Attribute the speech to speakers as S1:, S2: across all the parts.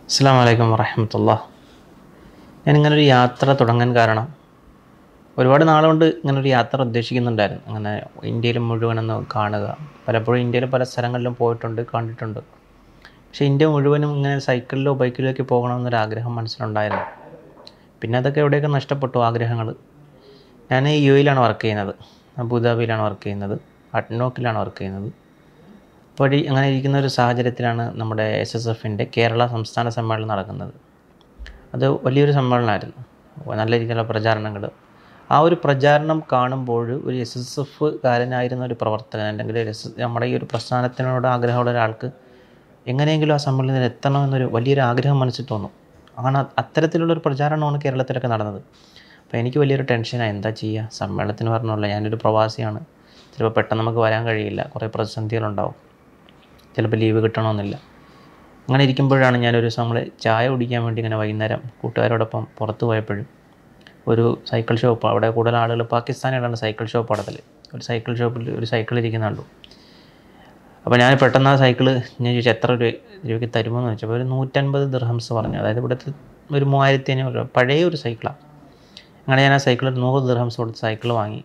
S1: അസ്സാം വലൈക്കും വറഹമത്തുള്ള ഞാനിങ്ങനൊരു യാത്ര തുടങ്ങാൻ കാരണം ഒരുപാട് നാളുകൊണ്ട് ഇങ്ങനൊരു യാത്ര ഉദ്ദേശിക്കുന്നുണ്ടായിരുന്നു അങ്ങനെ ഇന്ത്യയിൽ മുഴുവനൊന്ന് കാണുക പലപ്പോഴും ഇന്ത്യയിൽ പല സ്ഥലങ്ങളിലും പോയിട്ടുണ്ട് കണ്ടിട്ടുണ്ട് പക്ഷേ ഇന്ത്യ മുഴുവനും ഇങ്ങനെ സൈക്കിളിലോ ബൈക്കിലോ ഒക്കെ പോകണമെന്നൊരു ആഗ്രഹം മനസ്സിലുണ്ടായിരുന്നു പിന്നെ അതൊക്കെ എവിടെയൊക്കെ നഷ്ടപ്പെട്ടു ആഗ്രഹങ്ങൾ ഞാൻ യു എയിലാണ് വർക്ക് ചെയ്യുന്നത് അബുദാബിയിലാണ് വർക്ക് ചെയ്യുന്നത് അഡ്നോക്കിലാണ് വർക്ക് ചെയ്യുന്നത് അപ്പോൾ ഈ അങ്ങനെ ഇരിക്കുന്ന ഒരു സാഹചര്യത്തിലാണ് നമ്മുടെ എസ് എസ് എഫിൻ്റെ കേരള സംസ്ഥാന സമ്മേളനം നടക്കുന്നത് അത് വലിയൊരു സമ്മേളനമായിരുന്നു നല്ല രീതിയിലുള്ള പ്രചാരണങ്ങൾ ആ ഒരു പ്രചാരണം കാണുമ്പോൾ ഒരു എസ് എസ് എഫ് കാരനായിരുന്ന ഒരു പ്രവർത്തകൻ അല്ലെങ്കിൽ ഒരു എസ് നമ്മുടെ ഈ ഒരു പ്രസ്ഥാനത്തിനോട് ആഗ്രഹമുള്ള ഒരാൾക്ക് എങ്ങനെയെങ്കിലും ആ സമ്മേളനത്തിൽ എത്തണമെന്നൊരു വലിയൊരു ആഗ്രഹം മനസ്സിൽ തോന്നും അങ്ങനെ അത്തരത്തിലുള്ളൊരു പ്രചാരണമാണ് കേരളത്തിലൊക്കെ നടന്നത് അപ്പോൾ എനിക്ക് വലിയൊരു ടെൻഷനാണ് എന്താ ചെയ്യുക സമ്മേളനത്തിന് പറഞ്ഞല്ല ഞാനൊരു പ്രവാസിയാണ് ചിലപ്പോൾ പെട്ടെന്ന് നമുക്ക് വരാൻ കഴിയില്ല കുറേ പ്രതിസന്ധികളുണ്ടാവും ചിലപ്പോൾ ലീവ് കിട്ടണമെന്നില്ല അങ്ങനെ ഇരിക്കുമ്പോഴാണ് ഞാനൊരു ദിവസം നമ്മൾ ചായ കുടിക്കാൻ വേണ്ടി ഇങ്ങനെ വൈകുന്നേരം കൂട്ടുകാരോടൊപ്പം പുറത്ത് പോയപ്പോഴും ഒരു സൈക്കിൾ ഷോപ്പ് അവിടെ കൂടുതൽ ആളുകൾ പാകിസ്ഥാനിലാണ് സൈക്കിൾ ഷോപ്പ് നടത്തൽ ഒരു സൈക്കിൾ ഷോപ്പിൽ ഒരു സൈക്കിൾ ഇരിക്കുന്ന കണ്ടു അപ്പോൾ ഞാൻ പെട്ടെന്ന് ആ സൈക്കിൾ ഞാൻ ചോദിച്ചു എത്ര രൂപ രൂപയ്ക്ക് തരുമോ എന്ന് ചോദിച്ചപ്പോൾ ഒരു നൂറ്റൻപത് ദിർഹംസ് പറഞ്ഞു അതായത് ഇവിടുത്തെ ഒരു മൂവായിരത്തി അഞ്ഞൂറ് രൂപ പഴയ ഒരു സൈക്കിളാണ് അങ്ങനെ ഞാൻ ആ സൈക്കിൾ നൂറ് ദിർഹംസ് കൊടുത്ത് സൈക്കിൾ വാങ്ങി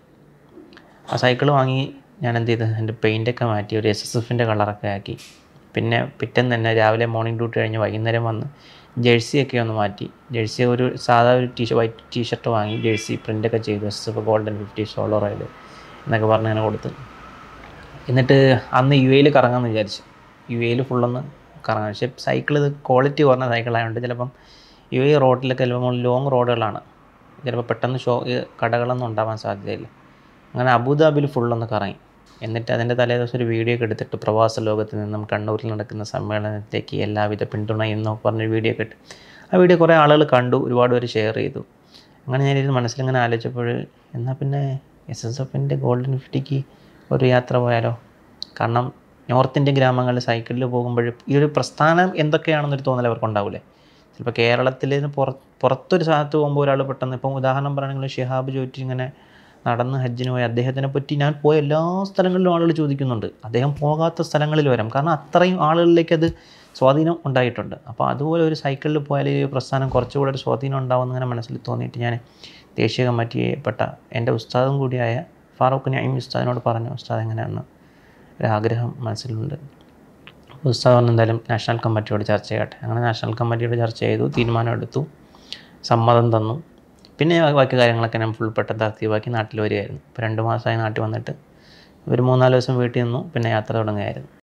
S1: ആ സൈക്കിൾ വാങ്ങി ഞാൻ എന്ത് ചെയ്ത് എൻ്റെ പെയിൻ്റൊക്കെ മാറ്റി ഒരു എസ് എസ് എഫിൻ്റെ കളറൊക്കെ ആക്കി പിന്നെ പിറ്റേന്ന് തന്നെ രാവിലെ മോർണിംഗ് ഡ്യൂട്ടി കഴിഞ്ഞ് വൈകുന്നേരം വന്ന് ജേഴ്സിയൊക്കെ ഒന്ന് മാറ്റി ജേഴ്സി ഒരു സാധാ ഒരു ടീ വൈറ്റ് ടീഷർട്ട് വാങ്ങി ജേഴ്സി പ്രിൻ്റൊക്കെ ചെയ്തു S F golden fifty solo ride എന്നൊക്കെ പറഞ്ഞ് അങ്ങനെ കൊടുത്ത് എന്നിട്ട് അന്ന് യു എയിൽ കറങ്ങാമെന്ന് വിചാരിച്ചു യു എയിൽ ഫുള്ളൊന്ന് കറങ്ങാം പക്ഷേ സൈക്കിൾ ഇത് ക്വാളിറ്റി കുറഞ്ഞ സൈക്കിളായതുകൊണ്ട് ചിലപ്പം യു എ റോഡിലൊക്കെ ചിലപ്പോൾ ലോങ് റോഡുകളാണ് ചിലപ്പോൾ പെട്ടെന്ന് ഷോ കടകളൊന്നും ഉണ്ടാവാൻ സാധ്യതയില്ല അങ്ങനെ അബുദാബിയിൽ ഫുള്ളൊന്ന് കറങ്ങി എന്നിട്ട് അതിൻ്റെ തലേ ദിവസം ഒരു വീഡിയോ ഒക്കെ എടുത്തിട്ട് പ്രവാസ ലോകത്ത് നിന്നും കണ്ണൂരിൽ നടക്കുന്ന സമ്മേളനത്തിലേക്ക് എല്ലാവിധ പിന്തുണയും എന്നൊക്കെ പറഞ്ഞ വീഡിയോ ഒക്കെ ഇട്ട് ആ വീഡിയോ കുറേ ആളുകൾ കണ്ടു ഒരുപാട് പേര് ഷെയർ ചെയ്തു അങ്ങനെ ഞാനിത് മനസ്സിലിങ്ങനെ ആലോചിച്ചപ്പോൾ എന്നാൽ പിന്നെ എസ് എസ് എഫിൻ്റെ ഗോൾഡൻ ഫിഫ്റ്റിക്ക് ഒരു യാത്ര പോയാലോ കാരണം നോർത്ത് ഇന്ത്യൻ ഗ്രാമങ്ങളിൽ സൈക്കിളിൽ പോകുമ്പോൾ ഈ ഒരു പ്രസ്ഥാനം എന്തൊക്കെയാണെന്നൊരു തോന്നൽ അവർക്കുണ്ടാവില്ലേ ചിലപ്പോൾ കേരളത്തിൽ പുറ പുറത്തൊരു സ്ഥലത്ത് പോകുമ്പോൾ ഒരാൾ പെട്ടെന്ന് ഇപ്പം ഉദാഹരണം പറയുകയാണെങ്കിൽ ഷിഹാബ് ചോദിച്ചു ഇങ്ങനെ നടന്ന് ഹജ്ജിന് പോയി അദ്ദേഹത്തിനെ പറ്റി ഞാൻ പോയ എല്ലാ സ്ഥലങ്ങളിലും ആളുകൾ ചോദിക്കുന്നുണ്ട് അദ്ദേഹം പോകാത്ത സ്ഥലങ്ങളിൽ വരാം കാരണം അത്രയും ആളുകളിലേക്ക് അത് സ്വാധീനം ഉണ്ടായിട്ടുണ്ട് അപ്പോൾ അതുപോലെ ഒരു സൈക്കിളിൽ പോയാൽ ഈ പ്രസ്ഥാനം കുറച്ചുകൂടെ ഒരു സ്വാധീനം ഉണ്ടാവുമെന്ന് ഇങ്ങനെ മനസ്സിൽ തോന്നിയിട്ട് ഞാൻ ദേശീയ കമ്മിറ്റിപ്പെട്ട എൻ്റെ ഉസ്താദും കൂടിയായ ഫാറൂഖ് നഈം ഉസ്താദിനോട് പറഞ്ഞു ഉസ്താദ് എങ്ങനെയാണെന്ന് ഒരാഗ്രഹം മനസ്സിലുണ്ട് ഉസ്താദ് പറഞ്ഞു എന്തായാലും നാഷണൽ കമ്മിറ്റിയോട് ചർച്ച ചെയ്യട്ടെ അങ്ങനെ നാഷണൽ കമ്മിറ്റിയോട് ചർച്ച ചെയ്തു തീരുമാനമെടുത്തു സമ്മതം തന്നു പിന്നെ ബാക്കി കാര്യങ്ങളൊക്കെ ഞാൻ ഫുൾ പെട്ടെന്ന് തർത്തീവാക്കി നാട്ടിൽ വരികയായിരുന്നു ഇപ്പോൾ രണ്ട് മാസമായി നാട്ടിൽ വന്നിട്ട് ഒരു മൂന്നാല് ദിവസം വീട്ടിൽ നിന്നു പിന്നെ യാത്ര തുടങ്ങുകയായിരുന്നു